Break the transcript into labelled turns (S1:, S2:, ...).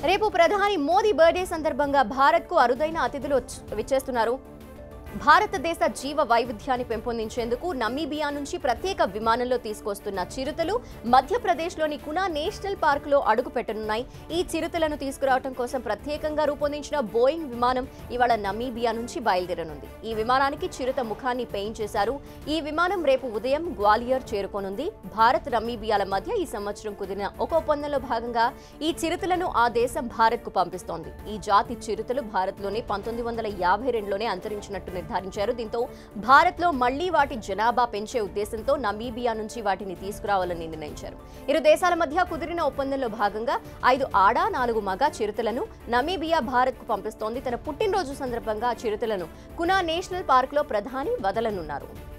S1: రేపు ప్రధాని మోదీ బర్త్డే సందర్భంగా భారత్కు అరుదైన అతిథులు వచ్చి- విచ్చేస్తున్నారు భారతదేశ జీవ వైవిధ్యాన్ని పెంపొందించేందుకు నమీబియా నుంచి ప్రత్యేక విమానంలో తీసుకొస్తున్న చిరుతలు మధ్యప్రదేశ్లోని కునా నేషనల్ పార్కులో అడుగు పెట్టనున్నాయి ఈ చిరుతలను తీసుకురావడం కోసం ప్రత్యేకంగా రూపొందించిన బోయింగ్ విమానం ఇవాళ నమీబియా నుంచి బయలుదేరనుంది ఈ విమానానికి చిరుత ముఖాన్ని పెయింట్ చేశారు ఈ విమానం రేపు ఉదయం గ్వాలియర్ చేరుకోనుంది భారత్ నమీబియాల మధ్య ఈ సంవత్సరం కుదిరిన ఒక ఒప్పందంలో భాగంగా ఈ చిరుతలను ఆ దేశం భారత్కు పంపిస్తోంది ఈ జాతి చిరుతలు భారత్లోనే పంతొమ్మిది వందల యాభై రెండులోనే అంతరించినట్టు నిర్ధారించారు దీంతో భారత్లో మళ్లీ వాటి జనాభా పెంచే ఉద్దేశంతో నమీబియా నుంచి వాటిని తీసుకురావాలని నిర్ణయించారు ఇరు దేశాల మధ్య కుదిరిన ఒప్పందంలో భాగంగా ఐదు ఆడ నాలుగు మగ చిరుతలను నమీబియా భారత్కు పంపిస్తోంది తన పుట్టినరోజు సందర్భంగా ఆ చిరుతలను కునా నేషనల్ పార్క్లో ప్రధాని వదలనున్నారు